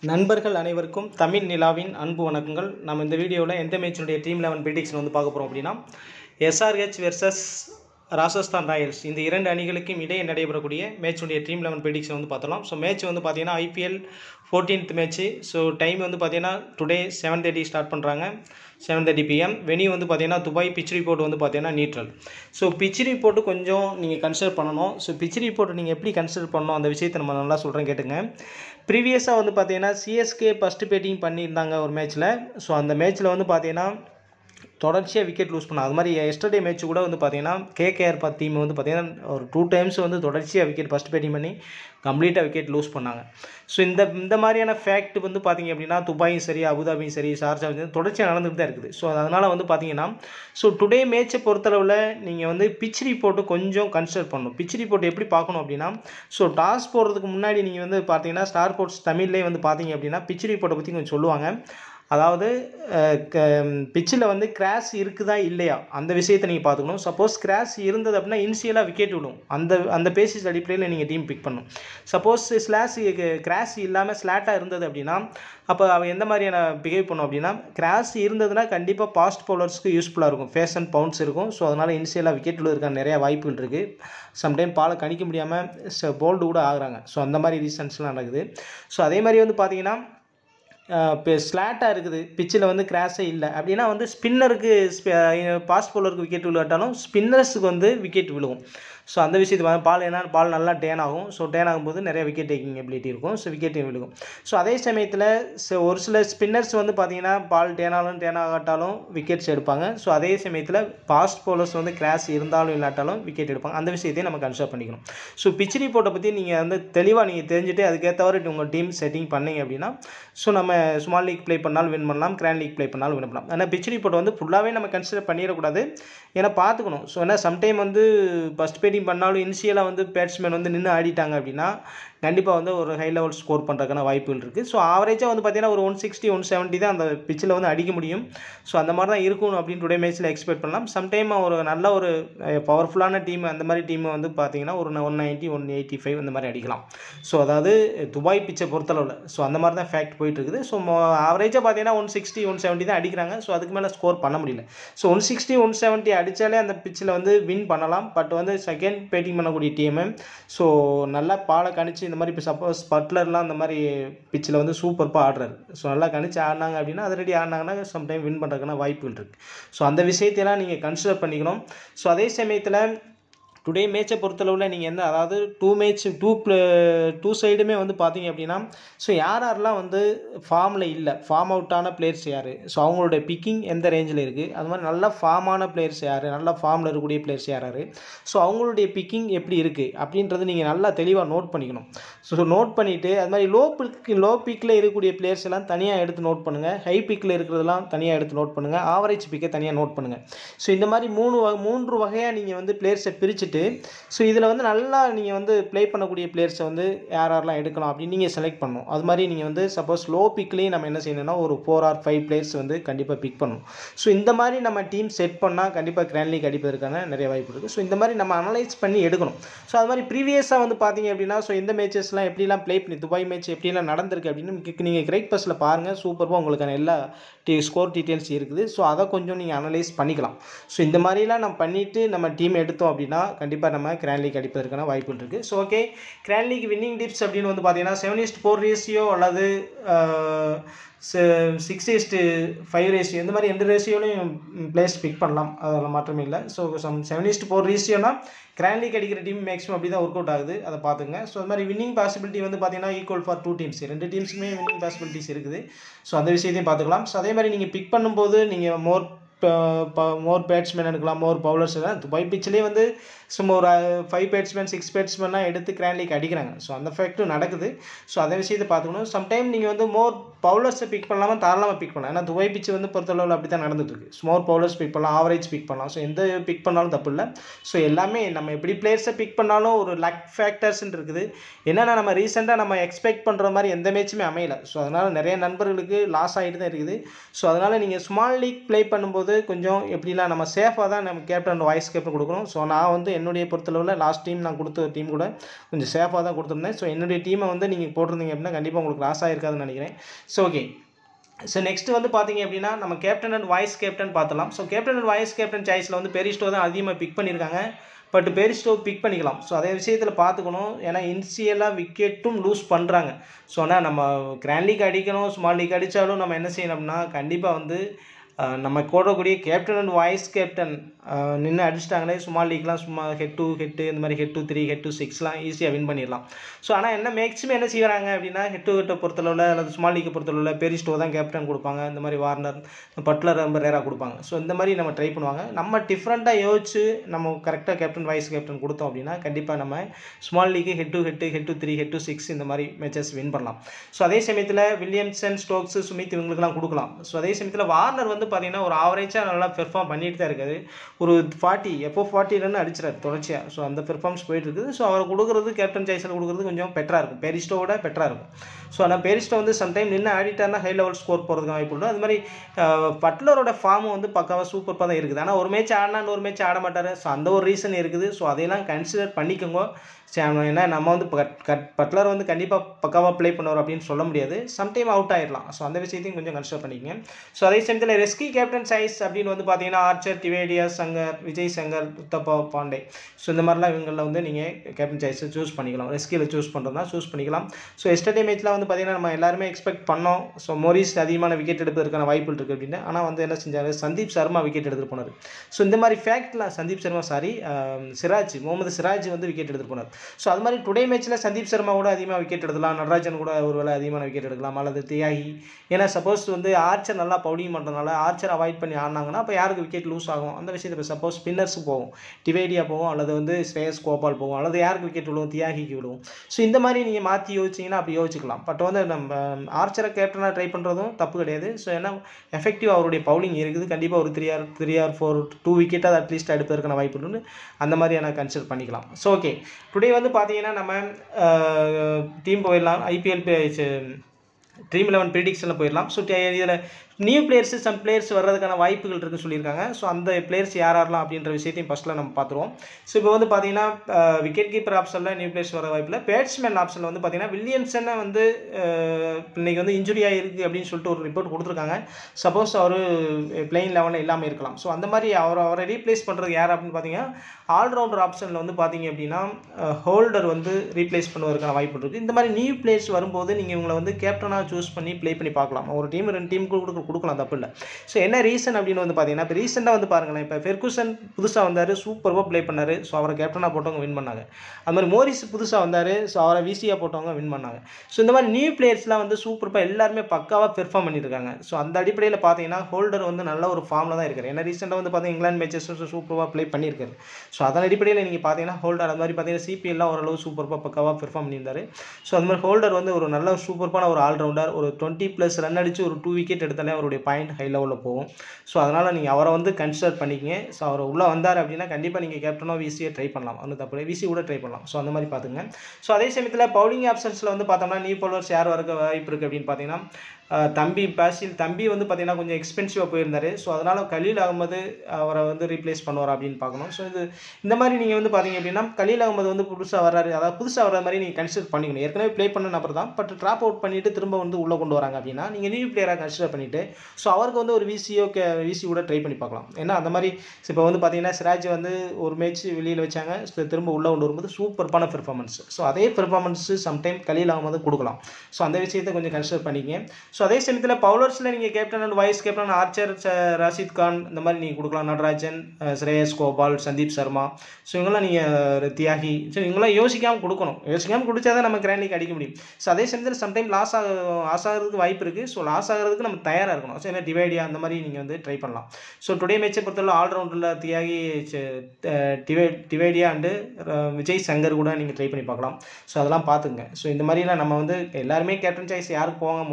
நண்பர்கள் அனைவருக்கும் தமிழ் நிலாவின் அன்பு வணக்கங்கள் நம்ம இந்த வீடியோவில் எந்த மேட்சினுடைய டீம் லெவன் ப்ரிடிக்ஷன் வந்து பார்க்க போகிறோம் அப்படின்னா எஸ்ஆர்ஹெச் வெர்சஸ் ராஜஸ்தான் ராயல்ஸ் இந்த இரண்டு அணிகளுக்கும் இடையே நடைபெறக்கூடிய மேட்சுடைய டீம் லெவன் ப்ரிடிக்ஷன் வந்து பார்த்தலாம் ஸோ மேட்ச் வந்து பார்த்தீங்கன்னா IPL fourteenth match so time வந்து பார்த்தீங்கன்னா டுடே செவன் தேர்ட்டி ஸ்டார்ட் பண்ணுறாங்க செவன் தேர்ட்டி பிஎம் வெனி வந்து பார்த்தீங்கன்னா துபாய் பிச் ரிப்போர்ட் வந்து பார்த்தீங்கன்னா நியூட்ரல் ஸோ பிச் ரிப்போர்ட்டு கொஞ்சம் நீங்கள் கன்சிடர் பண்ணணும் ஸோ பிச் ரிப்போர்ட் நீங்கள் எப்படி கன்சிடர் பண்ணணும் அந்த விஷயத்தை நம்ம நல்லா சொல்கிறேன் கேட்டுங்க ப்ரீவியஸாக வந்து பார்த்தீங்கன்னா சிஎஸ்கே ஃபஸ்ட்டு பேட்டிங் பண்ணியிருந்தாங்க ஒரு மேட்ச்சில் ஸோ அந்த மேட்ச்சில் வந்து பார்த்தீங்கன்னா தொடர்ச்சியாக விக்கெட் லூஸ் பண்ணாங்க அது மாதிரி எஸ்டர்டே மேட்ச் கூட வந்து பார்த்தீங்கன்னா கேகேஆர் பா டீம் வந்து பார்த்தீங்கன்னா ஒரு டூ டைம்ஸ் வந்து தொடர்ச்சியாக விக்கெட் ஃபஸ்ட் பேட்டிங் பண்ணி கம்ப்ளீட்டாக விக்கெட் லூஸ் பண்ணாங்க ஸோ இந்த இந்த மாதிரியான ஃபேக்ட் வந்து பார்த்தீங்க அப்படின்னா துபாயும் சரி அபுதாபியும் சரி ஷார்ஜாவும் சரி தொடர்ச்சியாக நடந்துட்டு தான் இருக்குது ஸோ அதனால் வந்து பார்த்தீங்கன்னா ஸோ டுடே மேட்ச்சை பொறுத்தளவில் நீங்கள் வந்து பிச் ரிப்போர்ட்டு கொஞ்சம் கன்சிடர் பண்ணணும் பிச் ரிப்போர்ட் எப்படி பார்க்கணும் அப்படின்னா ஸோ டாஸ் போடுறதுக்கு முன்னாடி நீங்கள் வந்து பார்த்தீங்கன்னா ஸ்டார் ஸ்போர்ட்ஸ் தமிழ்லேயே வந்து பார்த்தீங்க அப்படின்னா பிச் ரிப்போர்ட்டை பற்றி கொஞ்சம் சொல்லுவாங்க அதாவது பிச்சில் வந்து கிராஷ் இருக்குதா இல்லையா அந்த விஷயத்தை நீங்கள் பார்த்துக்கணும் சப்போஸ் கிராஷ் இருந்தது அப்படின்னா இனிஷியலாக விக்கெட் விடும் அந்த அந்த பேசிஸ் அடிப்படையில் நீங்கள் டீம் பிக் பண்ணணும் சப்போஸ் ஸ்லாஷ் கிராஷ் இல்லாமல் ஸ்லாட்டாக இருந்தது அப்படின்னா அப்போ அவன் எந்த மாதிரியான பிஹேவ் பண்ணும் அப்படின்னா கிராஷ் இருந்ததுன்னா கண்டிப்பாக பாஸ்ட் பவுலர்ஸ்க்கு யூஸ்ஃபுல்லாக இருக்கும் ஃபேஸ் அண்ட் பவுன்ஸ் இருக்கும் ஸோ அதனால் இனிஷியலாக விக்கெட் விழுவதற்கான நிறையா வாய்ப்புகள் இருக்குது சம்டைம் பாலை கணிக்க முடியாமல் போல்டு கூட ஆகுறாங்க ஸோ அந்த மாதிரி ரீசன்ஸ்லாம் நடக்குது ஸோ அதே மாதிரி வந்து பார்த்தீங்கன்னா இப்போ ஸ்லாட்டாக இருக்குது பிச்சில் வந்து கிராஷே இல்லை அப்படின்னா வந்து ஸ்பின்னருக்கு பாஸ்ட் பவுலருக்கு விக்கெட் விழுவாட்டாலும் ஸ்பின்னர்ஸுக்கு வந்து விக்கெட் விழுவும் ஸோ அந்த விஷயத்துக்கு வந்து பால் என்ன பால் நல்லா டேன் ஆகும் ஸோ டேன் ஆகும்போது நிறைய விக்கெட் டேக்கிங் எபிலிட்டி இருக்கும் ஸோ விக்கெட் விழுகும் ஸோ அதே சமயத்தில் ஒரு சில ஸ்பின்னர்ஸ் வந்து பார்த்தீங்கன்னா பால் டேனாலும் டேன் ஆகாட்டாலும் விக்கெட்ஸ் எடுப்பாங்க ஸோ அதே சமயத்தில் ஃபாஸ்ட் பவுலர்ஸ் வந்து கிராஷ் இருந்தாலும் இல்லாட்டாலும் விக்கெட் எடுப்பாங்க அந்த விஷயத்தையும் நம்ம கன்சிடர் பண்ணிக்கணும் ஸோ பிச் ரிப்போர்ட்டை பற்றி நீங்கள் வந்து தெளிவாக நீங்கள் தெரிஞ்சுட்டு அதுக்கேற்றவாறு உங்கள் டீம் செட்டிங் பண்ணீங்க அப்படின்னா ஸோ நம்ம ஸ்மால் லீக் ப்ளே பண்ணாலும் வின் பண்ணலாம் கிராண்ட் லீக் ப்ளே பண்ணாலும் வின் பண்ணலாம் ஆனால் பிச் ரிப்போர்ட் வந்து ஃபுல்லாகவே நம்ம கன்சிடர் பண்ணிடக்கூடாது ஏன்னா பார்த்துக்கணும் ஸோ ஏன்னா சம்டைம் வந்து ஃபஸ்ட் பேட்டிங் பண்ணாலும் இனிஷியலாக வந்து பேட்ஸ்மேன் வந்து நின்று ஆடிட்டாங்க அப்படின்னா கண்டிப்பாக வந்து ஒரு ஹை லெவல் ஸ்கோர் பண்ணுறதுக்கான வாய்ப்புகள் இருக்குது ஸோ ஆவரேஜாக வந்து பார்த்தீங்கன்னா ஒரு ஒன் சிக்ஸ்டி ஒன் செவன்ட்டி தான் அந்த பிச்சில் வந்து அடிக்க முடியும் ஸோ அந்த மாதிரி தான் இருக்கும் அப்படின்னு டுடே மேட்ச்சில் எக்ஸ்பெக்ட் பண்ணலாம் சம்டைம் ஒரு நல்ல ஒரு பவர்ஃபுல்லான டீம் அந்த மாதிரி டீம் வந்து பார்த்தீங்கன்னா ஒரு one ninety one eighty five அந்த மாதிரி அடிக்கலாம் ஸோ அதாவது துபாய் பிச்சை பொறுத்தளவில் ஸோ அந்த மாதிரி தான் ஃபேக்ட் போயிட்டு இருக்குது ஸோ ஆவரேஜாக பார்த்தீங்கன்னா ஒன் சிக்ஸ்டி ஒன் செவன்ட்டி தான் அடிக்கிறாங்க ஸோ அதுக்கு மேலே ஸ்கோர் பண்ண முடியல so one sixty one seventy அடித்தாலே அந்த பிச்சில் வந்து வின் பண்ணலாம் பட் வந்து செகண்ட் பேட்டிங் பண்ணக்கூடிய டீமு ஸோ நல்லா பாலை கணிச்சு இந்த மாதிரி இப்போ சப்போஸ் பட்லர்லாம் அந்த மாதிரி பிச்சில் வந்து சூப்பர்ப்பாக ஆடுறாரு ஸோ நல்லா கணிச்சு ஆடினாங்க அப்படின்னா அது ரெடி ஆடினாங்கன்னா சம்டைம் வின் பண்ணுறதுக்கான வாய்ப்புகள் இருக்குது ஸோ அந்த விஷயத்தையெல்லாம் நீங்கள் கன்சிடர் பண்ணிக்கணும் ஸோ அதே சமயத்தில் டுடே மேட்சை பொறுத்தளவில் நீங்கள் எந்த அதாவது டூ மேட்ச் டூ டூ சைடுமே வந்து பார்த்தீங்க அப்படின்னா ஸோ யார் யாரெல்லாம் வந்து ஃபார்மில் இல்லை ஃபார்ம் அவுட்டான பிளேயர்ஸ் யார் ஸோ அவங்களோட பிக்கிங் எந்த ரேஞ்சில் இருக்குது அது மாதிரி நல்ல ஃபார்மான பிளேயர்ஸ் யார் நல்ல ஃபார்மில் இருக்கக்கூடிய பிளேயர்ஸ் யார் யார் ஸோ அவங்களுடைய பிக்கிங் எப்படி இருக்குது அப்படின்றது நீங்கள் நல்லா தெளிவாக நோட் பண்ணிக்கணும் ஸோ நோட் பண்ணிவிட்டு அது மாதிரி லோ பிக் லோ பிக்கில் இருக்கக்கூடிய பிளேயர்ஸ் எல்லாம் தனியாக எடுத்து நோட் பண்ணுங்கள் ஹை பிக்கில் இருக்கிறதெல்லாம் தனியாக எடுத்து நோட் பண்ணுங்கள் ஆவரேஜ் பிக்கை தனியாக நோட் பண்ணுங்கள் ஸோ இந்த மாதிரி மூணு மூன்று வகையாக நீங்கள் வந்து பிளேயர்ஸை பிரிச்சுட்டு ஸோ இதில் வந்து நல்லா நீங்கள் வந்து ப்ளே பண்ணக்கூடிய பிளேயர்ஸை வந்து யார் யாரெல்லாம் எடுக்கலாம் அப்படின்னு நீங்கள் செலக்ட் பண்ணணும் அது மாதிரி நீங்கள் வந்து சப்போஸ் லோ பிக்லேயும் நம்ம என்ன செய்யணும்னா ஒரு ஃபோர் ஆர் ஃபைவ் பிளேயர்ஸ் வந்து கண்டிப்பாக பிக் பண்ணணும் ஸோ இந்த மாதிரி நம்ம டீம் செட் பண்ணால் கண்டிப்பாக கிராண்ட் லீக் அடிப்பதற்கான நிறைய வாய்ப்பு இருக்குது ஸோ இந்த மாதிரி நம்ம அனலைஸ் பண்ணி எடுக்கணும் ஸோ அது மாதிரி ப்ரீவியஸாக வந்து பார்த்தீங்க அப்படின்னா ஸோ இந்த மேட்சஸ்லாம் எப்படிலாம் ப்ளே பண்ணி துபாய் மேட்ச் எப்படிலாம் நடந்திருக்கு அப்படின்னு நீங்கள் கிரேட் பஸ்ஸில் பாருங்கள் சூப்பராக உங்களுக்கான எல்லா டி ஸ்கோர் டீட்டெயில்ஸ் இருக்குது ஸோ அதை கொஞ்சம் நீங்கள் அனலைஸ் பண்ணிக்கலாம் ஸோ இந்த மாதிரிலாம் நம்ம பண்ணிவிட்டு நம்ம டீம் எடுத்தோம் அப்படின்னா கண்டிப்பாக நம்ம கிராண்ட் லீக் அடிப்பதற்கான வாய்ப்புகள் இருக்குது so okay grand league winning tips அப்படின்னு வந்து பார்த்தீங்கன்னா செவன் இஸ்ட் ஃபோர் ரேஷியோ அல்லது சிக்ஸ் இஸ்ட்டு ஃபைவ் ரேஷியோ இந்த மாதிரி எந்த ரேஷியோலையும் பிளேஸ் பிக் பண்ணலாம் அதில் மாற்றமே இல்லை so some seven is to four ரேஷியோனா கிராண்ட் லீக் அடிக்கிற டீம் மேக்ஸிமம் அப்படி தான் ஒர்க் அவுட் ஆகுது அதை பார்த்துங்க ஸோ அது மாதிரி வின்னிங் பாசிபிலிட்டி வந்து பார்த்தீங்கன்னா ஈக்குவல் ஃபார் டூ டீம்ஸ் ரெண்டு டீம்ஸுமே வின்னிங் பாசிபிலிட்டிஸ் இருக்குது ஸோ அந்த விஷயத்தையும் பார்த்துக்கலாம் ஸோ அதே மாதிரி நீங்கள் பிக் பண்ணும்போது நீங்கள் மோர் மோர் பேட்ஸ்மேன் எடுக்கலாம் மோர் பவுலர்ஸ் எல்லாம் துபாய் பிச்சிலே வந்து சும்மா ஒரு ஃபைவ் பேட்ஸ்மேன் சிக்ஸ் பேட்ஸ்மேன்லாம் எடுத்து கிராண்ட் லீக் அடிக்கிறாங்க ஸோ அந்த ஃபேக்ட்டும் நடக்குது ஸோ அந்த விஷயத்தை பார்த்துக்கணும் சம்டைம் நீங்கள் வந்து மோர் பவுலர்ஸை பிக் பண்ணலாமா தாராளமாக பிக் பண்ணலாம் ஏன்னா துபாய் பிச்சு வந்து பொறுத்தளவில் அப்படி தான் நடந்துட்டுருக்கு ஸ்மோர் பவுலர்ஸ் பிக் பண்ணலாம் ஆவரேஜ் பிக் பண்ணலாம் ஸோ எந்த பிக் பண்ணாலும் தப்பு இல்லை ஸோ எல்லாமே நம்ம எப்படி பிளேயர்ஸை பிக் பண்ணாலும் ஒரு லக் ஃபேக்டர்ஸ்ன்னு இருக்குது என்னென்னா நம்ம ரீசெண்டாக நம்ம எக்ஸ்பெக்ட் பண்ணுற மாதிரி எந்த மேட்சுமே அமையல ஸோ அதனால் நிறைய நண்பர்களுக்கு லாஸ் ஆகிட்டு தான் இருக்குது ஸோ அதனால் நீங்கள் ஸ்மால் லீக் ப்ளே பண்ணும்போது வந்து கொஞ்சம் எப்படிலாம் நம்ம சேஃபாக தான் நம்ம கேப்டன் வாய்ஸ் கேப்டன் கொடுக்கணும் ஸோ நான் வந்து என்னுடைய பொறுத்தளவில் லாஸ்ட் டீம் நான் கொடுத்த டீம் கூட கொஞ்சம் சேஃபாக தான் கொடுத்துருந்தேன் ஸோ என்னுடைய டீமை வந்து நீங்கள் போட்டிருந்தீங்க அப்படின்னா கண்டிப்பாக உங்களுக்கு லாஸ் ஆகிருக்காதுன்னு நினைக்கிறேன் ஸோ ஓகே ஸோ நெக்ஸ்ட் வந்து பார்த்தீங்க அப்படின்னா நம்ம கேப்டன் அண்ட் வாய்ஸ் கேப்டன் பார்த்துலாம் so captain and vice captain சாய்ஸில் வந்து பெரிஸ்டோ தான் அதிகமாக பிக் பண்ணியிருக்காங்க பட் பெரிஸ்டோ பிக் பண்ணிக்கலாம் ஸோ அதே விஷயத்தில் பார்த்துக்கணும் ஏன்னா இன்சியலாக விக்கெட்டும் லூஸ் பண்ணுறாங்க ஸோ ஆனால் நம்ம கிராண்ட் லீக் அடிக்கணும் ஸ்மால் லீக் அடித்தாலும் நம்ம என்ன செய்யணும் அப்படின்னா கண்டிப்பாக வந்து அஹ், நம்ம போடக்கூடிய கேப்டன் அண்ட் வாய்ஸ் கேப்டன் நின்று அடிச்சிட்டாங்களே ஸ்மால் லீக்லாம் சும்மா ஹெட் டூ ஹெட்டு இந்த மாதிரி head to three head to சிக்ஸ்லாம் ஈஸியாக வின் பண்ணிடலாம் ஸோ ஆனால் என்ன மேக்ஸிமம் என்ன செய்கிறாங்க அப்படின்னா ஹெட் டு ஹெட்டை பொறுத்தளவில் அல்லது ஸ்மால் லீக்கை பொறுத்தளவில் பெரிஸ்டோ தான் கேப்டன் கொடுப்பாங்க இந்த மாதிரி வார்னர் பட்லர் ரொம்ப ரேராக கொடுப்பாங்க ஸோ இந்த மாதிரி நம்ம ட்ரை பண்ணுவாங்க நம்ம டிஃப்ரெண்ட்டாக யோசிச்சு நம்ம கரெக்டாக கேப்டன் வைஸ் கேப்டன் கொடுத்தோம் அப்படின்னா கண்டிப்பாக நம்ம small league head to head head to three head to six இந்த மாதிரி மேட்சஸ் வின் பண்ணலாம் ஸோ அதே சமயத்தில் வில்லியம்சன் ஸ்டோக்ஸ் சுமித் இவங்களுக்குலாம் கொடுக்கலாம் ஸோ அதே சமயத்தில் வார்னர் வந்து பார்த்தீங்கன்னா ஒரு ஆவரேஜாக நல்லா பெர்ஃபார்ம் பண்ணிட்டு தான் இருக்காரு ஒரு ஃபார்ட்டி எப்போ ஃபார்ட்டி ரன் அடிச்சிடாரு தொடர்ச்சியாக ஸோ அந்த பெர்ஃபார்மன்ஸ் போயிட்டு இருக்குது ஸோ அவர் கொடுக்குறது கேப்டன் சாய்ஸில் கொடுக்குறது கொஞ்சம் பெட்டராக இருக்கும் பெரிஸ்டோவோட பெட்டராக இருக்கும் ஸோ ஆனால் பெரிஸ்டோ வந்து சம்டைம் நின்று ஆடிட்டார்னா ஹை லெவல் ஸ்கோர் போகிறதுக்கு வாய்ப்பு உண்டு அது மாதிரி பட்லரோட ஃபார்மும் வந்து பக்காவாக சூப்பராக தான் இருக்குது ஆனால் ஒரு மேட்ச் ஆடினா ஒரு மேட்ச் ஆட மாட்டார் ஸோ அந்த ஒரு ரீசன் இருக்குது ஸோ அதையெல்லாம் கன்சிடர் பண்ணிக்கோங்க சரி, ஏன்னா நம்ம வந்து இப்போ கட் கட் பட்லர் வந்து கண்டிப்பாக பக்காவாக ப்ளே பண்ணுவார் அப்படின்னு சொல்ல முடியாது சம்டைம் அவுட் ஆயிடலாம் ஸோ அந்த விஷயத்தையும் கொஞ்சம் கன்சிடர் பண்ணிக்கங்க ஸோ அதே சமயத்தில் ரெஸ்கி கேப்டன் சைஸ் அப்படின்னு வந்து பார்த்தீங்கன்னா ஆர்ச்சர் திவேடியா சங்கர் விஜய் சங்கர் உத்தப்பா பாண்டே ஸோ இந்த மாதிரிலாம் இவங்களில் வந்து நீங்கள் கேப்டன் சாய்ஸை சூஸ் பண்ணிக்கலாம் ரெஸ்கியில் சூஸ் பண்ணுறதுனா சூஸ் பண்ணிக்கலாம் ஸோ எஸ்டர்டே மேட்ச்சில் வந்து பார்த்தீங்கன்னா நம்ம எல்லாருமே எக்ஸ்பெக்ட் பண்ணோம் ஸோ மோரிஸ் அதிகமான விக்கெட் எடுப்பதற்கான வாய்ப்புகள் இருக்குது அப்படின்னு ஆனால் வந்து என்ன செஞ்சார் சந்தீப் சர்மா விக்கெட் எடுத்துகிட்டு போனார் ஸோ இந்த மாதிரி ஃபேக்ட்லாம் சந்தீப் சர்மா சாரி சிராஜ் முகமது சிராஜ் வந்து விக்கெட் எடுத்துகிட்டு போனார் ஸோ அது மாதிரி டுடே மேட்ச்சில் சந்தீப் சர்மா கூட அதிகமாக விக்கெட் எடுக்கலாம் நடராஜன் கூட ஒரு வேளை அதிகமான விக்கெட் எடுக்கலாம் அல்லது தியாகி ஏன்னா சப்போஸ் வந்து ஆர்ச்சர் நல்லா பவுலிங் பண்ணுறதுனால ஆர்ச்சர் அவாய்ட் பண்ணி ஆடினாங்கன்னா அப்போ யாருக்கு விக்கெட் லூஸ் ஆகும் அந்த விஷயத்தை இப்போ சப்போஸ் ஸ்பின்னர்ஸ் போகும் டிவேடியா போகும் அல்லது வந்து ஸ்ரேயஸ் கோபால் போகும் அல்லது யாருக்கு விக்கெட் விழுவும் தியாகிக்கு விழுவும் ஸோ இந்த மாதிரி நீங்கள் மாற்றி யோசிச்சிங்கன்னா அப்படி யோசிச்சுக்கலாம் பட் வந்து நம்ம ஆர்ச்சரை கேப்டனாக ட்ரை பண்ணுறதும் தப்பு கிடையாது ஸோ ஏன்னா எஃபெக்டிவ் அவருடைய பவுலிங் இருக்குது கண்டிப்பாக ஒரு three or three or four two விக்கெட்டாக அட்லீஸ்ட் எடுப்பதற்கான வாய்ப்பு இருக்குன்னு அந்த மாதிரியான கன்சிடர் பண்ணிக்கலாம் ஸோ ஓகே டுடே வந்து பார்த்தீங்கன்னா நம்ம டீம் போயிடலாம் ஐபிஎல் ட்ரீம் லெவன் ப்ரிடிக்ஷனில் போயிடலாம் ஸோ இதில் நியூ பிளேயர்ஸு சம் பிளேயர்ஸ் வர்றதுக்கான வாய்ப்புகள் இருக்குன்னு சொல்லியிருக்காங்க ஸோ அந்த பிளேயர்ஸ் யார் யாரெல்லாம் அப்படின்ற விஷயத்தையும் ஃபஸ்ட்டில் நம்ம பார்த்துருவோம் ஸோ இப்போ வந்து பார்த்தீங்கன்னா விக்கெட் கீப்பர் ஆப்ஷனில் நியூ பிளேயர்ஸ் வர வாய்ப்பில் பேட்ஸ்மேன் ஆப்ஷனில் வந்து பார்த்தீங்கன்னா வில்லியம்சனை வந்து அஹ், இன்னைக்கு வந்து இன்ஜுரி ஆகிருக்கு அப்படின்னு சொல்லிட்டு ஒரு ரிப்போர்ட் கொடுத்துருக்காங்க சப்போஸ் அவர் பிளெயின் லெவலில் இல்லாமல் இருக்கலாம் ஸோ அந்த மாதிரி அவர் அவரை ரீப்ளேஸ் பண்ணுறது யார் அப்படின்னு பார்த்தீங்கன்னா ஆல்ரவுண்டர் ஆப்ஷனில் வந்து பார்த்தீங்க அப்படின்னா ஹோல்டர் வந்து ரீப்ளேஸ் பண்ணுவதற்கான வாய்ப்பு இருக்குது இந்த மாதிரி நியூ பிளேயர்ஸ் வரும்போது நீங்கள் இவங்களை வந்து கேப்டனாக சூஸ் பண்ணி ப்ளே பண்ணி பார்க்கலாம் ஒரு டீம் ரெண்டு டீமுக்கு கொடுக்க கொடுக்கலாம் தப்பு இல்லை ஸோ என்ன ரீசன் அப்படின்னு வந்து பார்த்தீங்கன்னா இப்போ ரீசெண்டாக வந்து பாருங்களேன் இப்போ ஃபெர்குசன் புதுசாக வந்தார் சூப்பராக ப்ளே பண்ணார் ஸோ அவரை கேப்டனாக போட்டவங்க வின் பண்ணாங்க அது மாதிரி மோரிஸ் புதுசாக வந்தார் ஸோ அவரை விசியாக போட்டவங்க வின் பண்ணாங்க ஸோ இந்த மாதிரி நியூ பிளேயர்ஸ்லாம் வந்து சூப்பராக எல்லாருமே பக்காவாக பெர்ஃபார்ம் பண்ணியிருக்காங்க ஸோ அந்த அடிப்படையில் பார்த்தீங்கன்னா ஹோல்டர் வந்து நல்ல ஒரு ஃபார்மில் தான் இருக்காரு ஏன்னா ரீசெண்டாக வந்து பார்த்தீங்கன்னா இங்கிலாந்து மேட்சஸ் சூப்பராக ப்ளே பண்ணியிருக்காரு ஸோ அதன் அடிப்படையில் நீங்கள் பார்த்தீங்கன்னா ஹோல்டர் அது மாதிரி பார்த்தீங்கன்னா சிபிஎல்லாம் ஓரளவு சூப்பராக பக்காவாக பெர்ஃபார்ம் பண்ணியிருந்தாரு ஸோ அது மாதிரி ஹோல்டர் வந்து ஒரு நல்ல சூப்பரான ஒரு ஆல்ரவுண்டர் ஒரு டுவெண்ட்டி ப்ளஸ் ரன் அடிச்சு ஒரு டூ விக்கெட் எடுத்தாலே அவருடைய பாயிண்ட் ஹை லெவலில் போகும் ஸோ அதனால் நீங்கள் அவரை வந்து கன்சிடர் பண்ணிக்கங்க ஸோ அவர் உள்ளே வந்தார் அப்படின்னா கண்டிப்பாக நீங்கள் கேப்டனோ விசியை ட்ரை பண்ணலாம் ஒன்றும் தப்பு இல்லை விசி கூட ட்ரை பண்ணலாம் ஸோ அந்த மாதிரி பார்த்துங்க ஸோ அதே சமயத்தில் பவுலிங் ஆப்ஷன்ஸில் வந்து பார்த்தோம்னா நியூ பவுலர்ஸ் யார் வரக்க வாய்ப்பு இருக்குது அப்படின்னு பார்த்தீங்கன்னா அஹ், தம்பி பாசில் தம்பி வந்து பார்த்தீங்கன்னா கொஞ்சம் எக்ஸ்பென்சிவாக போயிருந்தாரு ஸோ அதனால் கலீல் அகமது அவரை வந்து ரீப்ளேஸ் பண்ணுவார் அப்படின்னு பார்க்கணும் ஸோ இது இந்த மாதிரி நீங்கள் வந்து பார்த்தீங்க அப்படின்னா கலீல் அகமது வந்து புதுசாக வர்றாரு அதாவது புதுசாக வர மாதிரி நீங்கள் கன்சிடர் பண்ணிக்கணும் ஏற்கனவே ப்ளே பண்ண நபர் தான் பட் ட்ராப் அவுட் பண்ணிவிட்டு திரும்ப வந்து உள்ளே கொண்டு வராங்க அப்படின்னா நீங்கள் நியூ பிளேயராக கன்சிடர் பண்ணிவிட்டு ஸோ அவருக்கு வந்து ஒரு விசியோ கே விசி கூட ட்ரை பண்ணி பார்க்கலாம் ஏன்னா அந்த மாதிரி இப்போ வந்து பார்த்தீங்கன்னா சிராஜ் வந்து ஒரு மேட்ச் வெளியில் வச்சாங்க ஸோ திரும்ப உள்ளே கொண்டு வரும்போது சூப்பர்பான பெர்ஃபார்மன்ஸ் ஸோ அதே பெர்ஃபார்மன்ஸு சம்டைம் கலீல் அகமது கொடுக்கலாம் ஸோ அந்த விஷயத்தை கொஞ்சம் கன்சிடர் பண்ணிக்கங்க ஸோ அதே சமயத்தில் பவுலர்ஸில் நீங்கள் captain and vice captain Archer ச- ராஷித் கான் இந்த மாதிரி நீங்கள் கொடுக்கலாம் நடராஜன் அஹ், ஸ்ரேயஸ் கோபால் சந்தீப் சர்மா ஸோ இவங்கெல்லாம் நீங்கள் தியாகி ஸோ இவங்கெல்லாம் யோசிக்காமல் கொடுக்கணும் யோசிக்காமல் கொடுத்தா தான் நம்ம கிராண்ட் லீக் அடிக்க முடியும் ஸோ அதே சமயத்தில் சம்டைம் லாஸ் ஆக லாஸ் ஆகிறதுக்கு வாய்ப்பு இருக்குது ஸோ லாஸ் ஆகிறதுக்கு நம்ம தயாராக இருக்கணும் ஸோ என்ன டிவைடியா அந்த மாதிரி நீங்கள் வந்து ட்ரை பண்ணலாம் ஸோ டுடே மேட்சை பொறுத்தவரை ஆல்ரவுண்டரில் தியாகி ச- அஹ், டிவை டிவைடியா அண்டு விஜய் சங்கர் கூட நீங்கள் ட்ரை பண்ணி பார்க்கலாம் ஸோ அதெல்லாம் பார்த்துங்க ஸோ இந்த மாதிரிலாம் நம்ம வந்து எல்லாருமே கேப்டன் சாய்ஸ் யாருக்கு போவாங்க மோஸ்ட்லி வந்து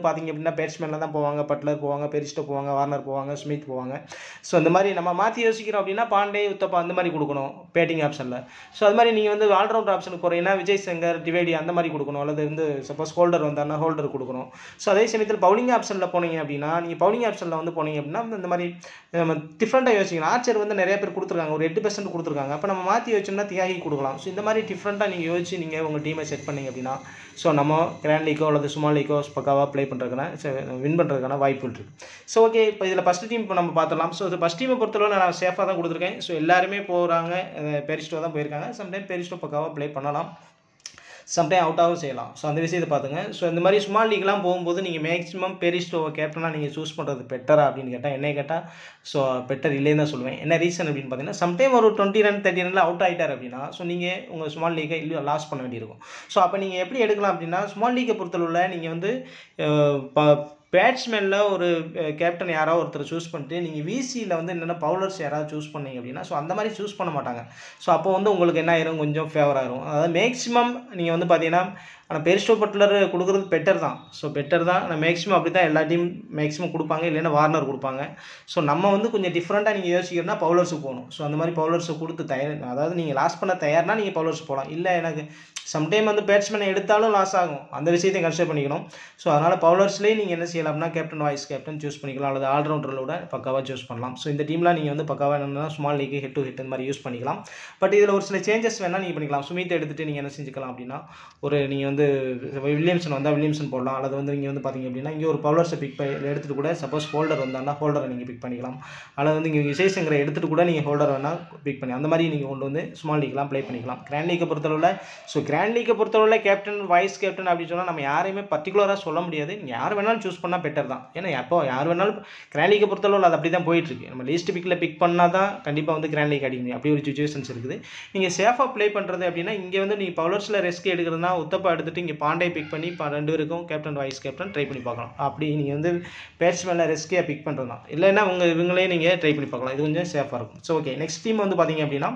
பார்த்தீங்க அப்படின்னா பேட்ஸ்மேனில் தான் போவாங்க பட்லர் போவாங்க பெரிஸ்டோ போவாங்க வார்னர் போவாங்க ஸ்மித் போவாங்க ஸோ இந்த மாதிரி நம்ம மாற்றி யோசிக்கிறோம் அப்படின்னா பாண்டே உத்தப்பா அந்த மாதிரி கொடுக்கணும் பேட்டிங் ஆப்ஷனில் ஸோ அது மாதிரி நீங்கள் வந்து ஆல்ரவுண்டர் ஆப்ஷனுக்கு போகிறீங்கன்னா விஜய் சங்கர் டிவைடி அந்த மாதிரி கொடுக்கணும் அல்லது வந்து சப்போஸ் ஹோல்டர் வந்தாருன்னா ஹோல்டர் கொடுக்கணும் ஸோ அதே சமயத்தில் பவுலிங் ஆப்ஷனில் போனீங்க அப்படின்னா நீங்கள் பவுலிங் ஆப்ஷனில் வந்து போனீங்க அப்படின்னா இந்த மாதிரி நம்ம டிஃப்ரெண்ட்டாக யோசிக்கணும் ஆர்ச்சர் வந்து நிறைய பேர் கொடுத்துருக்காங்க ஒரு எட்டு பெர்சென்ட் கொடுத்துருக்காங்க அப்போ நம்ம மாற்றி யோசிச்சோம்னா தியாகி கொடுக்கலாம் ஸோ இந்த மாதிரி டிஃப்ரெண்ட்டாக நீங்கள் யோசிச்சு நீங்கள் உங்கள் டீமை செட் பண்ணீங்க அப்படின்னா ஸோ நம்ம கிராண்ட் லீக்கோ அல்லது ஸ்மால் லீக்கோ பக்காவாக ப்ளே பண்ணுறதுக்கான வின் பண்ணுறதுக்கான வாய்ப்பு இருக்குது ஸோ ஓகே இப்போ இதில் ஃபஸ்ட் டீம் இப்போ நம்ம பார்த்துடலாம் ஸோ ஃபஸ்ட் டீமை பொறுத்தளவு நான் சேஃபாக தான் கொடுத்துருக்கேன் ஸோ எல்லாருமே போகிறாங்க பெரிஸ்டோ தான் போயிருக்காங்க சம்டைம் பெரிஸ்டோ பக்காவாக ப்ளே பண்ணலாம் சம்டைம் அவுட்டாகவும் செய்யலாம் ஸோ அந்த விஷயத்தை பார்த்துங்க ஸோ இந்த மாதிரி ஸ்மால் லீக்லாம் போகும்போது நீங்கள் மேக்ஸிமம் பெரிஸ்டோவை கேப்டனாக நீங்கள் சூஸ் பண்ணுறது பெட்டரா அப்படின்னு கேட்டால் என்னை கேட்டால் ஸோ பெட்டர் இல்லைன்னு தான் சொல்லுவேன் என்ன ரீசன் அப்படின்னு பார்த்தீங்கன்னா சம்டைம் ஒரு டுவெண்ட்டி ரன் தேர்ட்டி ரனில் அவுட் ஆகிட்டார் அப்படின்னா ஸோ நீங்கள் உங்கள் ஸ்மால் லீக்கை இல்லை லாஸ் பண்ண வேண்டியிருக்கும் ஸோ அப்போ நீங்கள் எப்படி எடுக்கலாம் அப்படின்னா ஸ்மால் லீக்கை பொறுத்தளவில் நீங்கள் வந்து அஹ், ப பேட்ஸ்மேனில் ஒரு கேப்டன் யாராவது ஒருத்தர் சூஸ் பண்ணிட்டு நீங்கள் விசியில் வந்து என்னென்ன பவுலர்ஸ் யாராவது சூஸ் பண்ணீங்க அப்படின்னா ஸோ அந்த மாதிரி சூஸ் பண்ண மாட்டாங்க ஸோ அப்போ வந்து உங்களுக்கு என்ன ஆயிரும் கொஞ்சம் ஃபேவர் ஆயிரும் அதாவது மேக்ஸிமம் நீங்கள் வந்து பார்த்தீங்கன்னா ஆனால் பெரிஸ்டோ பட்லர் கொடுக்குறது பெட்டர் தான் ஸோ பெட்டர் தான் ஆனால் மேக்ஸிமம் அப்படி தான் எல்லா டீம் மேக்ஸிமம் கொடுப்பாங்க இல்லைன்னா வார்னர் கொடுப்பாங்க ஸோ நம்ம வந்து கொஞ்சம் டிஃப்ரெண்ட்டாக நீங்கள் யோசிக்கிறனா பவுலர்ஸுக்கு போகணும் ஸோ அந்த மாதிரி பவுலர்ஸை கொடுத்து தயார் அதாவது நீங்கள் லாஸ் பண்ண தயார்னா நீங்கள் பவுலர்ஸ் போகலாம் இல்லை எனக்கு சம்டைம் வந்து பேட்ஸ்மேனை எடுத்தாலும் லாஸ் ஆகும் அந்த விஷயத்தையும் கன்சிடர் பண்ணிக்கணும் ஸோ அதனால் பவுலர்ஸ்லேயே நீங்கள் என்ன செய்யலாம்னா கேப்டன் வாய்ஸ் கேப்டன் சூஸ் பண்ணிக்கலாம் அல்லது ஆல்ரவுண்டரோட பக்காவாக சூஸ் பண்ணலாம் ஸோ இந்த டீம்லாம் நீங்கள் வந்து பக்காவாக என்னன்னா small league head to head இந்த மாதிரி யூஸ் பண்ணிக்கலாம் பட் இதில் ஒரு சில சேஞ்சஸ் வேணால் நீங்கள் பண்ணிக்கலாம் சுமித் எடுத்துகிட்டு நீங்கள் என்ன செஞ்சுக்கலாம் அப்படின்னா ஒரு நீங்கள் வந்து வில்லியம்சன் வந்தால் வில்லியம்சன் போடலாம் அல்லது வந்து நீங்கள் வந்து பார்த்தீங்க அப்படின்னா இங்கே ஒரு பவுலர்ஸை பிக் பண்ணி எடுத்துகிட்டு கூட சப்போஸ் ஹோல்டர் வந்தாங்கன்னா ஹோல்டரை நீங்கள் பிக் பண்ணிக்கலாம் அல்லது வந்து இங்கே விஜய் சங்கரை எடுத்துகிட்டு கூட நீங்கள் ஹோல்டர் வேணால் பிக் பண்ணி அந்த மாதிரி நீங்கள் கொண்டு வந்து ஸ்மால் லீக்லாம் ப்ளே பண்ணிக்கலாம் கிராண்ட் லீக்கை பொறுத்தளவில் ஸோ கிராண்ட் லீக்கை பொறுத்தளவில் கேப்டன் வைஸ் கேப்டன் அப்படின்னு சொன்னால் நம்ம யாரையுமே பர்டிகுலராக சொல்ல முடியாது நீங்கள் யார் வேணாலும் சூஸ் பண்ணால் பெட்டர் தான் ஏன்னா எப்போ யார் வேணாலும் கிராண்ட் லீக்கை பொறுத்தளவில் அது அப்படி தான் போயிட்டுருக்கு நம்ம லீஸ்ட் பிக்கில் பிக் பண்ணால் தான் கண்டிப்பாக வந்து கிராண்ட் லீக் அடிக்க முடியும் அப்படி ஒரு சுச்சுவேஷன்ஸ் இருக்குது நீங்கள் சேஃபாக ப்ளே பண்ணுறது அப்படின்னா இங்கே வந்து நீங்கள் பவுலர்ஸில் ரெஸ்க் எடுக்கிறதுனா உத்தப்பா எடுத்துகிட்டு இங்கே பாண்டே பிக் பண்ணி இப்போ ரெண்டு பேருக்கும் கேப்டன் வைஸ் கேப்டன் ட்ரை பண்ணி பார்க்கலாம் அப்படி நீங்கள் வந்து பேட்ஸ்மேனில் ரெஸ்கே பிக் பண்ணுறது தான் இல்லைன்னா உங்கள் இவங்களே நீங்கள் ட்ரை பண்ணி பார்க்கலாம் இது கொஞ்சம் சேஃபாக இருக்கும் ஸோ ஓகே நெக்ஸ்ட் டீம் வந்து பார்த்தீங்க அப்படின்னா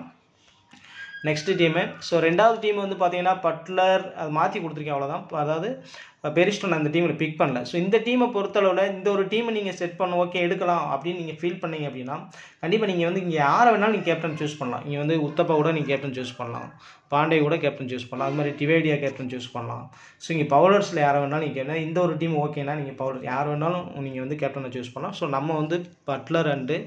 நெக்ஸ்ட் டீமு ஸோ ரெண்டாவது டீம் வந்து பார்த்தீங்கன்னா பட்லர் அது மாற்றி கொடுத்துருக்கேன் அவ்வளோதான் அதாவது பெரிஸ்டோன் அந்த டீமில் பிக் பண்ணல ஸோ இந்த டீமை பொறுத்தளவில் இந்த ஒரு டீமை நீங்கள் செட் பண்ண ஓகே எடுக்கலாம் அப்படின்னு நீங்கள் ஃபீல் பண்ணீங்க அப்படின்னா கண்டிப்பாக நீங்கள் வந்து இங்கே யாரை வேணாலும் நீங்கள் கேப்டன் சூஸ் பண்ணலாம் இங்கே வந்து உத்தப்பா கூட நீங்கள் கேப்டன் சூஸ் பண்ணலாம் பாண்டே கூட கேப்டன் சூஸ் பண்ணலாம் அது மாதிரி டிவேடியா கேப்டன் சூஸ் பண்ணலாம் ஸோ இங்கே பவுலர்ஸில் யாரை வேணாலும் நீங்கள் கேப்டன் இந்த ஒரு டீம் ஓகேனா நீங்கள் பவுலர் யார் வேணாலும் நீங்கள் வந்து கேப்டனை சூஸ் பண்ணலாம் ஸோ நம்ம வந்து பட்லர் அண்டு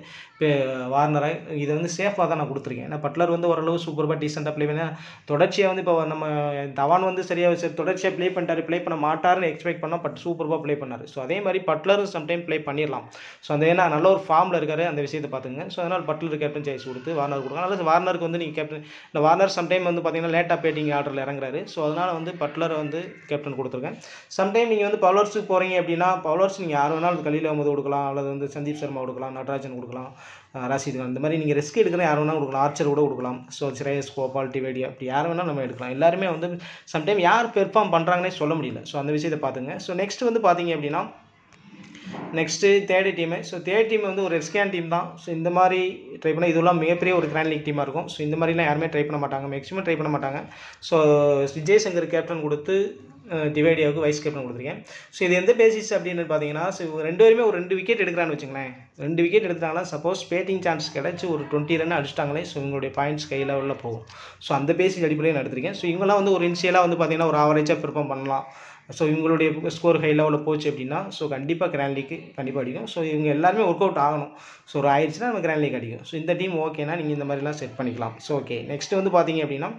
வார்னரை இதை வந்து சேஃபாக தான் நான் கொடுத்துருக்கேன் ஏன்னா பட்லர் வந்து ஓரளவு சூப்பராக டீசெண்டாக ப்ளே பண்ணி தொடர்ச்சியாக வந்து இப்போ நம்ம தவான் வந்து சரியாக சரி தொடர்ச்சியாக ப்ளே பண்ணிட்டாரு ப்ளே பண்ண மாட்டாருன்னு எக்ஸ்பெக்ட் பண்ணோம் பட் சூப்பராக ப்ளே பண்ணார் ஸோ அதே மாதிரி பட்லரும் சம்டைம் ப்ளே பண்ணிடலாம் ஸோ அந்த ஏன்னா நல்ல ஒரு ஃபார்மில் இருக்காரு அந்த விஷயத்தை பார்த்துங்க ஸோ அதனால் பட்லர் கேப்டன் சாய்ஸ் கொடுத்து வார்னர் கொடுக்கலாம் அல்லது வார்னருக்கு வந்து நீங்கள் கேப்டன் இந்த வார்னர் சம்டைம் வந்து பார்த்தீங்கன்னா லேட்டாக பேட்டிங் ஆர்டரில் இறங்குறாரு ஸோ அதனால் வந்து பட்லரை வந்து கேப்டன் கொடுத்துருக்கேன் சம்டைம் நீங்கள் வந்து பவுலர்ஸுக்கு போகிறீங்க அப்படின்னா பவுலர்ஸ் நீங்கள் யார் வேணாலும் கலீல் அகமது கொடுக்கலாம் அல்லது வந்து சந்தீப் சர்மா கொடுக்கலாம் நடராஜன் கொடுக்கலாம் அஹ் ராஷித் கான் இந்த மாதிரி நீங்கள் ரிஸ்க் எடுக்கிற யார் வேணாலும் கொடுக்கலாம் ஆர்ச்சர் கூட கொடுக்கலாம் ஸோ ஸ்ரேயஸ் கோபால் டிவேடி அப்படி யார் வேணாலும் நம்ம எடுக்கலாம் எல்லாருமே வந்து சம்டைம் யார் பெர்ஃபார்ம் பண்ணுறாங்கன்னே சொல்ல முடியல ஸோ அந்த விஷயத்தை பார்த்துங்க ஸோ நெக்ஸ்ட் வந்து பார்த்தீங்க அப்படின்னா next third team so third team வந்து ஒரு ரிஸ்கியான் டீம் தான் ஸோ இந்த மாதிரி ட்ரை பண்ணால் இதெல்லாம் மிகப்பெரிய ஒரு கிராண்ட் லீக் டீமாக இருக்கும் ஸோ இந்த மாதிரிலாம் யாருமே ட்ரை பண்ண மாட்டாங்க மேக்ஸிமம் ட்ரை பண்ண மாட்டாங்க ஸோ விஜய் சங்கர் கேப்டன் கொடுத்து டிவைடியாவுக்கு வைஸ் கேப்டன் கொடுத்துருக்கேன் ஸோ இது எந்த பேசிஸ் அப்படின்னு பார்த்தீங்கன்னா ஸோ இவங்க ரெண்டு பேருமே ஒரு ரெண்டு விக்கெட் எடுக்கிறான்னு வச்சுங்களேன் ரெண்டு விக்கெட் எடுத்தாங்கன்னா சப்போஸ் பேட்டிங் சான்ஸ் கிடச்சி ஒரு டுவெண்ட்டி ரன் அடிச்சிட்டாங்களே ஸோ இவங்களுடைய பாயிண்ட்ஸ் கை லெவலில் போகும் ஸோ அந்த பேசிஸ் அடிப்படையில் நான் எடுத்திருக்கேன் ஸோ இவங்கெல்லாம் வந்து ஒரு இனிஷியலாக வந்து பார்த்தீங்கன்னா ஒரு ஆவரேஜாக பெர்ஃபார்ம் பண்ணலாம் ஸோ இவங்களுடைய ஸ்கோர் ஹை லெவலில் போச்சு அப்படின்னா ஸோ கண்டிப்பாக கிராண்ட் லீக் கண்டிப்பாக அடிக்கும் ஸோ இவங்க எல்லாருமே ஒர்க் அவுட் ஆகணும் ஸோ ஒரு ஆயிடுச்சுன்னா நம்ம கிராண்ட் லீக் அடிக்கும் ஸோ இந்த டீம் ஓகேனா நீங்கள் இந்த மாதிரிலாம் செட் பண்ணிக்கலாம் ஸோ ஓகே நெக்ஸ்ட் வந்து பார்த்தீங்க அப்படின்னா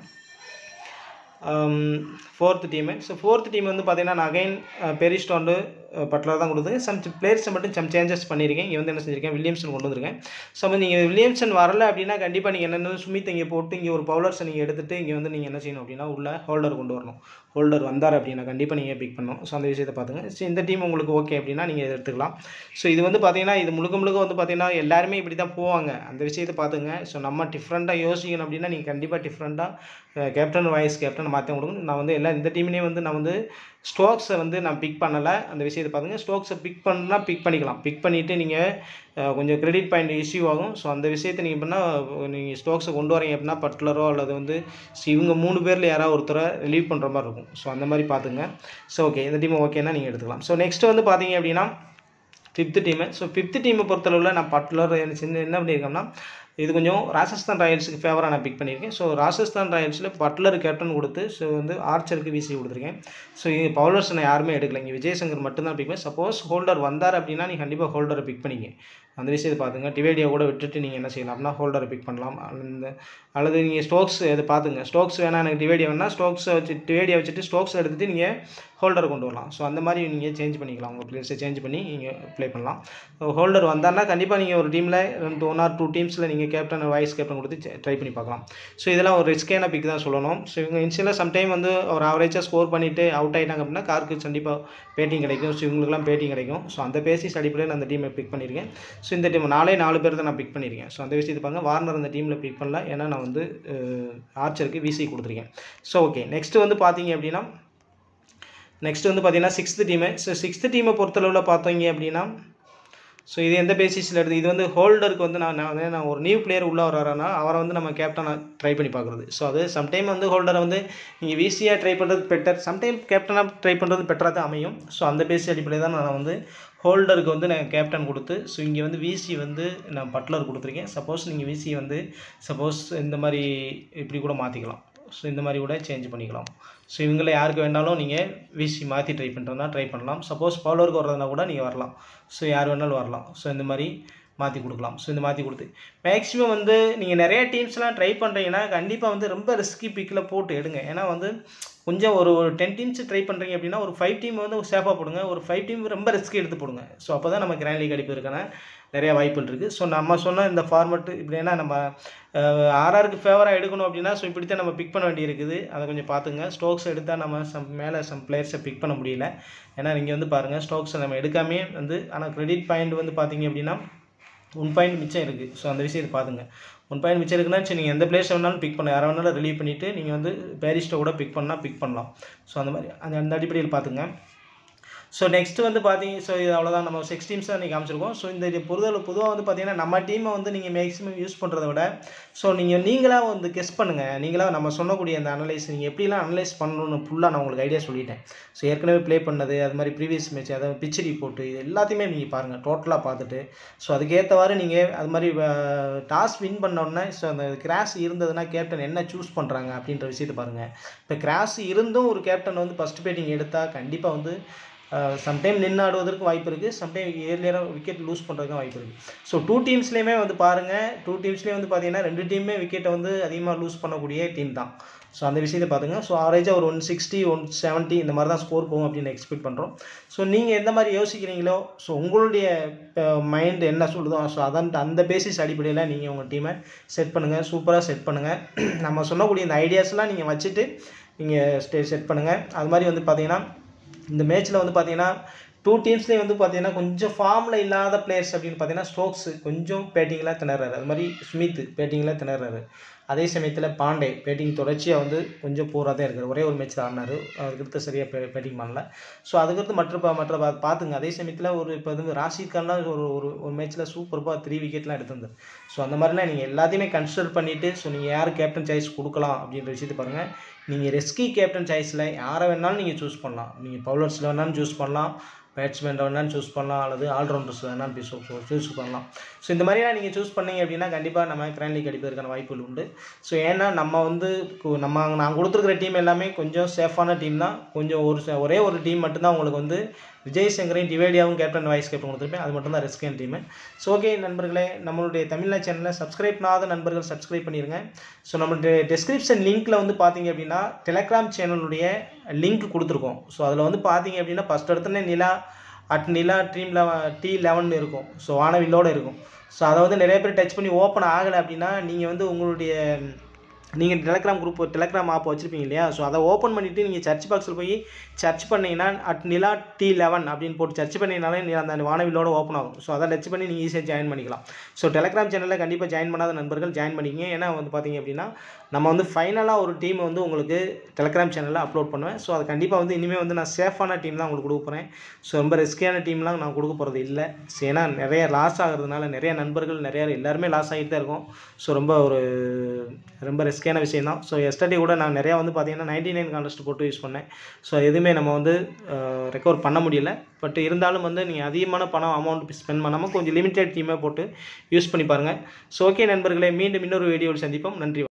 fourth team so fourth team வந்து பார்த்தீங்கன்னா நான் அகைன் பெரிஸ்டோண்டு பட்லர் தான் கொடுத்து சம் பிளேயர்ஸை மட்டும் சம் சேஞ்சஸ் பண்ணியிருக்கேன் இங்கே வந்து என்ன செஞ்சிருக்கேன் வில்லியம்சன் கொண்டு வந்திருக்கேன் ஸோ வந்து நீங்கள் வில்லியம்சன் வரல அப்படின்னா கண்டிப்பாக நீங்கள் என்னென்ன சுமித் இங்கே போட்டு இங்கே ஒரு பவுலர்ஸை நீங்கள் எடுத்துகிட்டு இங்கே வந்து நீங்கள் என்ன செய்யணும் அப்படின்னா உள்ள ஹோல்டர் கொண்டு வரணும் ஹோல்டர் வந்தார் அப்படின்னா கண்டிப்பாக நீங்கள் பிக் பண்ணணும் ஸோ அந்த விஷயத்தை பார்த்துங்க ஸோ இந்த டீம் உங்களுக்கு ஓகே அப்படின்னா நீங்கள் இதை எடுத்துக்கலாம் ஸோ இது வந்து பார்த்தீங்கன்னா இது முழுக்க முழுக்க வந்து பார்த்தீங்கன்னா எல்லாருமே இப்படி தான் போவாங்க அந்த விஷயத்தை பார்த்துங்க ஸோ நம்ம டிஃப்ரெண்ட்டாக யோசிக்கணும் அப்படின்னா நீங்கள் கண்டிப்பாக டிஃப்ரெண்ட்டாக கேப்டன் வைஸ் கேப்டன் நான் மாற்ற கொடுக்கணும் நான் வந்து எல்லா இந்த டீம்லேயே வந்து நான் வந்து ஸ்டோக்ஸை வந்து நான் பிக் பண்ணலை அந்த விஷயத்தை பாருங்க ஸ்டோக்ஸை பிக் பண்ணலாம் பிக் பண்ணிக்கலாம் பிக் பண்ணிவிட்டு நீங்கள் கொஞ்சம் கிரெடிட் பாயிண்ட் இஷ்யூ ஆகும் ஸோ அந்த விஷயத்தை நீங்கள் பண்ணால் நீங்கள் ஸ்டோக்ஸை கொண்டு வரீங்க அப்படின்னா பட்லரோ அல்லது வந்து ஸோ இவங்க மூணு பேரில் யாராவது ஒருத்தரை ரிலீவ் பண்ணுற மாதிரி இருக்கும் ஸோ அந்த மாதிரி பார்த்துங்க ஸோ ஓகே இந்த டீம் ஓகேன்னா நீங்கள் எடுத்துக்கலாம் ஸோ நெக்ஸ்ட் வந்து பார்த்தீங்க அப்படின்னா ஃபிஃப்த்து டீமு ஸோ ஃபிஃப்த்து டீமை பொறுத்தளவில் நான் பட்லர் சின்ன என்ன பண்ணியிருக்கேன்னா இது கொஞ்சம் ராஜஸ்தான் ராயல்ஸுக்கு ஃபேவராக நான் பிக் பண்ணியிருக்கேன் ஸோ ராஜஸ்தான் ராயல்ஸில் பட்லர் கேப்டன் கொடுத்து ஸோ வந்து ஆர்ச்சருக்கு விசி கொடுத்துருக்கேன் ஸோ இது பவுலர்ஸ் நான் யாருமே எடுக்கல இங்கே விஜயசங்கர் மட்டும்தான் பிக் பண்ணி சப்போஸ் ஹோல்டர் வந்தார் அப்படின்னா நீங்கள் கண்டிப்பாக ஹோல்டரை பிக் பண்ணிங்க அந்த விஷயத்தை பார்த்துங்க டிவேடியா கூட விட்டுட்டு நீங்கள் என்ன செய்யலாம் அப்படின்னா ஹோல்டரை பிக் பண்ணலாம் அந்த அல்லது நீங்கள் ஸ்டோக்ஸ் இதை பார்த்துங்க ஸ்டோக்ஸ் வேணால் எனக்கு டிவேடியா வேணால் ஸ்டோக்ஸை வச்சு டிவேடியா வச்சுட்டு ஸ்டோக்ஸ் எடுத்துகிட்டு நீங்கள் ஹோல்டரை கொண்டு வரலாம் ஸோ அந்த மாதிரி நீங்கள் சேஞ்ச் பண்ணிக்கலாம் உங்கள் பிளேயர்ஸை சேஞ்ச் பண்ணி நீங்கள் ப்ளே பண்ணலாம் ஹோல்டர் வந்தார்னா கண்டிப்பாக நீங்கள் ஒரு டீமில் ரெண்டு ஒன் ஆர் டூ டீம்ஸில் நீங்கள் கேப்டன் வைஸ் கேப்டன் கொடுத்து ட்ரை பண்ணி பார்க்கலாம் ஸோ இதெல்லாம் ஒரு ரிஸ்கேன பிக் தான் சொல்லணும் ஸோ இவங்க இன்ஷியலாக சம்டைம் வந்து ஒரு ஆவரேஜாக ஸ்கோர் பண்ணிவிட்டு அவுட் ஆகிட்டாங்க அப்படின்னா காருக்கு கண்டிப்பாக பேட்டிங் கிடைக்கும் ஸோ இவங்களுக்குலாம் பேட்டிங் கிடைக்கும் ஸோ அந்த பேசிஸ் அடிப்படையில் அந்த டீமை பிக் பண்ணியிருக்கேன் ஸோ இந்த டீம் நாலே நாலு பேர் தான் நான் பிக் பண்ணியிருக்கேன் ஸோ அந்த விஷயத்தை பாருங்க வார்னர் அந்த டீமில் பிக் பண்ணல ஏன்னா நான் வந்து ஆர்ச்சருக்கு விசி கொடுத்துருக்கேன் ஸோ ஓகே நெக்ஸ்ட் வந்து பார்த்தீங்க அப்படின்னா நெக்ஸ்ட் வந்து பார்த்தீங்கன்னா சிக்ஸ்த்து டீமு ஸோ சிக்ஸ்த்து டீமை பொறுத்தளவில் பார்த்தீங்க அப்படின்னா ஸோ இது எந்த பேசிஸில் எடுத்து இது வந்து ஹோல்டருக்கு வந்து நான் நான் வந்து நான் ஒரு நியூ பிளேயர் உள்ளே வர்றாருன்னா அவரை வந்து நம்ம கேப்டனாக ட்ரை பண்ணி பார்க்குறது ஸோ அது சம்டைம் வந்து ஹோல்டரை வந்து நீங்கள் விசியாக ட்ரை பண்ணுறது பெட்டர் சம்டைம் கேப்டனாக ட்ரை பண்ணுறது பெட்டராக தான் அமையும் ஸோ அந்த பேசி அடிப்படையில் தான் நான் வந்து ஹோல்டருக்கு வந்து நான் கேப்டன் கொடுத்து ஸோ இங்கே வந்து விசி வந்து நான் பட்லர் கொடுத்துருக்கேன் சப்போஸ் நீங்கள் விசி வந்து சப்போஸ் இந்த மாதிரி இப்படி கூட மாற்றிக்கலாம் ஸோ இந்த மாதிரி கூட சேஞ்ச் பண்ணிக்கலாம் ஸோ இவங்கள யாருக்கு வேணாலும் நீங்கள் விசி மாற்றி ட்ரை பண்ணுறதுனா ட்ரை பண்ணலாம் சப்போஸ் பவுலருக்கு வர்றதுனா கூட நீங்கள் வரலாம் ஸோ யார் வேணாலும் வரலாம் ஸோ இந்த மாதிரி மாற்றி கொடுக்கலாம் ஸோ இந்த மாற்றி கொடுத்து மேக்ஸிமம் வந்து நீங்கள் நிறைய டீம்ஸ்லாம் ட்ரை பண்ணுறீங்கன்னா கண்டிப்பாக வந்து ரொம்ப ரிஸ்கி பிக்கில் போட்டு எடுங்க ஏன்னா வந்து கொஞ்சம் ஒரு ஒரு டென் டீம்ஸ் ட்ரை பண்ணுறீங்க அப்படின்னா ஒரு ஃபைவ் டீம் வந்து சேஃபாக போடுங்க ஒரு ஃபைவ் டீம் ரொம்ப ரிஸ்க் எடுத்து போடுங்க ஸோ அப்போ தான் நம்ம கிராண்ட் லீக் அடிப்பதற்கான நிறைய வாய்ப்புகள் இருக்குது ஸோ நம்ம சொன்ன இந்த ஃபார்மெட்டு இப்படி ஏன்னா நம்ம ஆர்ஆருக்கு ஃபேவராக எடுக்கணும் அப்படின்னா ஸோ இப்படி தான் நம்ம பிக் பண்ண வேண்டியிருக்குது அதை கொஞ்சம் பார்த்துங்க ஸ்டோக்ஸ் எடுத்தால் நம்ம சம் மேலே சம் பிளேயர்ஸை பிக் பண்ண முடியல ஏன்னா நீங்கள் வந்து பாருங்கள் ஸ்டோக்ஸை நம்ம எடுக்காமே வந்து ஆனால் கிரெடிட் பாயிண்ட் வந்து பார்த்தீங்க அப்படின்னா ஒன் பாயிண்ட் மிச்சம் இருக்குது ஸோ அந்த விஷயத்தை பார்த்துங்க ஒன் பாயிண்ட் மிச்சம் இருக்குன்னா சரி நீங்கள் எந்த பிளேஸ் வேணாலும் பிக் பண்ண யாரை வேணாலும் ரிலீவ் பண்ணிவிட்டு நீங்கள் வந்து பேரிஸ்ட்டை கூட பிக் பண்ணால் பிக் பண்ணலாம் ஸோ அந்த மாதிரி அந்த அந்த அடிப்படையில் பார்த்துங்க ஸோ நெக்ஸ்ட் வந்து பார்த்தீங்க ஸோ இது அவ்வளோதான் நம்ம சிக்ஸ் டீம்ஸ் தான் நீங்கள் காமிச்சிருக்கோம் ஸோ இந்த பொறுத்தவரை பொதுவாக வந்து பார்த்தீங்கன்னா நம்ம டீமை வந்து நீங்கள் மேக்ஸிமம் யூஸ் பண்ணுறத விட ஸோ நீங்கள் நீங்களாக வந்து கெஸ் பண்ணுங்கள் நீங்களாக நம்ம சொன்னக்கூடிய அந்த அனலைஸ் நீங்கள் எப்படிலாம் அனலைஸ் பண்ணணும்னு ஃபுல்லாக நான் உங்களுக்கு ஐடியா சொல்லிட்டேன் ஸோ ஏற்கனவே ப்ளே பண்ணது அது மாதிரி ப்ரீவியஸ் மேட்ச் அதாவது பிச் ரிப்போர்ட்டு இது எல்லாத்தையுமே நீங்கள் பாருங்கள் டோட்டலாக பார்த்துட்டு ஸோ அதுக்கேற்றவாறு நீங்கள் அது மாதிரி டாஸ் வின் பண்ணோடனே ஸோ அந்த கிராஸ் இருந்ததுன்னா கேப்டன் என்ன சூஸ் பண்ணுறாங்க அப்படின்ற விஷயத்தை பாருங்கள் இப்போ கிராஸ் இருந்தும் ஒரு கேப்டன் வந்து ஃபஸ்ட் பேட்டிங் எடுத்தால் கண்டிப்பாக வந்து சம்டைம் நின்று ஆடுவதற்கு வாய்ப்பு இருக்குது சம்டைம் ஏர்லியராக விக்கெட் லூஸ் பண்ணுறதுக்கும் வாய்ப்பு இருக்குது ஸோ டூ டீம்ஸ்லேயுமே வந்து பாருங்கள் டூ டீம்ஸ்லேயும் வந்து பார்த்தீங்கன்னா ரெண்டு டீமுமே விக்கெட்டை வந்து அதிகமாக லூஸ் பண்ணக்கூடிய டீம் தான் ஸோ அந்த விஷயத்தை பார்த்துங்க ஸோ ஆவரேஜாக ஒரு ஒன் சிக்ஸ்டி ஒன் செவன்ட்டி இந்த மாதிரி தான் ஸ்கோர் போகும் அப்படின்னு எக்ஸ்பெக்ட் பண்ணுறோம் ஸோ நீங்கள் எந்த மாதிரி யோசிக்கிறீங்களோ ஸோ உங்களுடைய மைண்ட் என்ன சொல்லுதோ ஸோ அதான் அந்த பேசிஸ் அடிப்படையில் நீங்கள் உங்கள் டீமை செட் பண்ணுங்கள் சூப்பராக செட் பண்ணுங்கள் நம்ம சொல்லக்கூடிய இந்த ஐடியாஸ்லாம் நீங்கள் வச்சுட்டு நீங்கள் ஸ்டே செட் பண்ணுங்கள் அது மாதிரி வந்து பார்த்தீங்கன்னா இந்த மேட்ச்சில் வந்து பார்த்தீங்கன்னா டூ டீம்ஸ்லேயும் வந்து பார்த்தீங்கன்னா கொஞ்சம் ஃபார்மில் இல்லாத பிளேயர்ஸ் அப்படின்னு பார்த்தீங்கன்னா ஸ்டோக்ஸு கொஞ்சம் பேட்டிங்கில் திணறாரு அது மாதிரி ஸ்மித் பேட்டிங்கில் திணறாரு அதே சமயத்தில் பாண்டே பேட்டிங் தொடர்ச்சியாக வந்து கொஞ்சம் பூராக தான் இருக்கார் ஒரே ஒரு மேட்ச் தான் ஆடினார் அதுக்கடுத்து சரியாக பே பேட்டிங் பண்ணல ஸோ அதுக்கடுத்து மற்ற பா- மற்ற பா- பார்த்துங்க அதே சமயத்தில் ஒரு இப்போ வந்து ராஷித் கான்லாம் ஒரு ஒரு ஒரு மேட்ச்சில் சூப்பராக த்ரீ விக்கெட்லாம் எடுத்திருந்தார் ஸோ அந்த மாதிரிலாம் நீங்கள் எல்லாத்தையுமே கன்சிடர் பண்ணிவிட்டு ஸோ நீங்கள் யார் கேப்டன் சாய்ஸ் கொடுக்கலாம் அப்படின்ற விஷயத்தை பாருங்கள் நீங்கள் ரெஸ்கி கேப்டன் சாய்ஸில் யாரை வேணாலும் நீங்கள் சூஸ் பண்ணலாம் நீங்கள் பவுலர்ஸில் வேணாலும் சூஸ் பண்ணலாம் பேட்ஸ்மேன் வேணாலும் சூஸ் பண்ணலாம் அல்லது ஆல்ரவுண்டர்ஸ் வேணாலும் சூஸ் பண்ணலாம் ஸோ இந்த மாதிரிலாம் நீங்கள் சூஸ் பண்ணீங்க அப்படின்னா கண்டிப்பாக நம்ம கிராண்ட் லீக் அடிப்பதற்கான வாய்ப்புகள் உண்டு ஸோ ஏன்னா நம்ம வந்து கு- நம்ம நான் கொடுத்துருக்குற டீம் எல்லாமே கொஞ்சம் சேஃபான டீம் தான் கொஞ்சம் ஒரு ச- ஒரே ஒரு டீம் மட்டும்தான் உங்களுக்கு வந்து விஜய் சங்கரையும் டிவேடியாவும் கேப்டன் வைஸ் கேப்டன் கொடுத்துருப்பேன் அது மட்டும் தான் ரிஸ்கன் டீமு ஸோ ஓகே நண்பர்களே நம்மளுடைய தமிழ்நா சேனலில் சப்ஸ்கிரைப் பண்ணாத நண்பர்கள் சப்ஸ்கிரைப் பண்ணிடுங்க ஸோ நம்மளுடைய டெஸ்கிரிப்ஷன் லிங்க்கில் வந்து பார்த்தீங்க அப்படின்னா டெலகிராம் சேனலுடைய லிங்க் கொடுத்துருக்கோம் ஸோ அதில் வந்து பார்த்தீங்க அப்படின்னா ஃபஸ்ட் எடுத்தோடனே நிலா அட் நிலா ட்ரீம் லெவன் டி லெவன் இருக்கும் ஸோ வானவில்லோடு இருக்கும் ஸோ அதை வந்து நிறைய பேர் டச் பண்ணி ஓப்பன் ஆகலை அப்படின்னா நீங்கள் வந்து உங்களுடைய நீங்கள் டெலகிராம் குரூப் டெலகிராம் ஆப் வச்சுருப்பீங்க இல்லையா ஸோ அதை ஓப்பன் பண்ணிவிட்டு நீங்கள் சர்ச் பாக்ஸில் போய் சர்ச் பண்ணிங்கன்னா அட் நிலா டி லெவன் அப்படின்னு போட்டு சர்ச் பண்ணிங்கனாலே நீ அந்த வானவிலோட ஓப்பன் ஆகும் ஸோ அதை டச் பண்ணி நீங்கள் ஈஸியாக ஜாயின் பண்ணிக்கலாம் ஸோ டெலகிராம் சேனலில் கண்டிப்பாக ஜாயின் பண்ணாத நண்பர்கள் ஜாயின் பண்ணிக்கங்க ஏன்னா வந்து பார்த்தீங்க அப்படின்னா நம்ம வந்து ஃபைனலாக ஒரு டீமை வந்து உங்களுக்கு டெலகிராம் சேனலில் அப்லோட் பண்ணுவேன் ஸோ அது கண்டிப்பாக வந்து இனிமேல் வந்து நான் சேஃபான டீம் தான் உங்களுக்கு கொடுக்க போகிறேன் ஸோ ரொம்ப ரிஸ்கியான டீம்லாம் நான் கொடுக்க போகிறது இல்லை ஸோ ஏன்னா நிறைய லாஸ் ஆகிறதுனால நிறைய நண்பர்கள் நிறைய எல்லாருமே லாஸ் ஆகிட்டு தான் இருக்கும் ஸோ ரொம்ப ஒரு ரொம்ப ரிஸ்கியான விஷயம் தான் ஸோ எஸ்டர்டே கூட நான் நிறையா வந்து பார்த்தீங்கன்னா நைன்டி நைன் கான்டெஸ்ட் போட்டு யூஸ் பண்ணேன் ஸோ எதுவுமே நம்ம வந்து ரெக்கவர் பண்ண முடியல பட் இருந்தாலும் வந்து நீங்கள் அதிகமான பணம் அமௌண்ட் ஸ்பெண்ட் பண்ணாமல் கொஞ்சம் லிமிட்டட் டீமே போட்டு யூஸ் பண்ணி பாருங்கள் ஸோ ஓகே நண்பர்களே மீண்டும் இன்னொரு வீடியோவில் சந்திப்போம் நன்றி